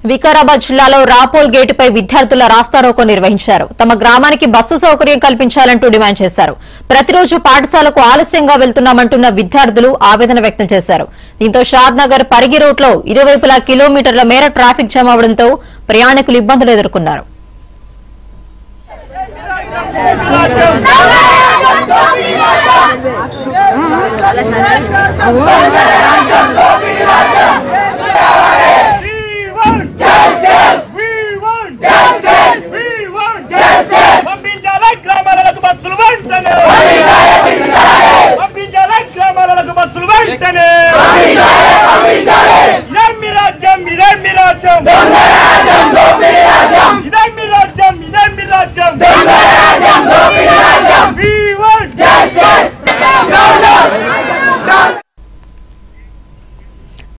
వికారాబాద్ జిల్లాలో రాపోల్ గేటుపై విద్యార్థుల రాస్తారోకో నిర్వహించారు తమ గ్రామానికి బస్సు సౌకర్యం కల్పించాలంటూ డిమాండ్ చేశారు ప్రతిరోజు పాఠశాలకు ఆలస్యంగా వెళ్తున్నామంటున్న విద్యార్థులు ఆవేదన వ్యక్తం చేశారు దీంతో షాద్ నగర్ పరిగి రూట్లో ఇరువైపులా కిలోమీటర్ల మేర ట్రాఫిక్ జామ్ అవడంతో ప్రయాణికులు ఇబ్బందులు ఎదుర్కొన్నారు రాజ్యం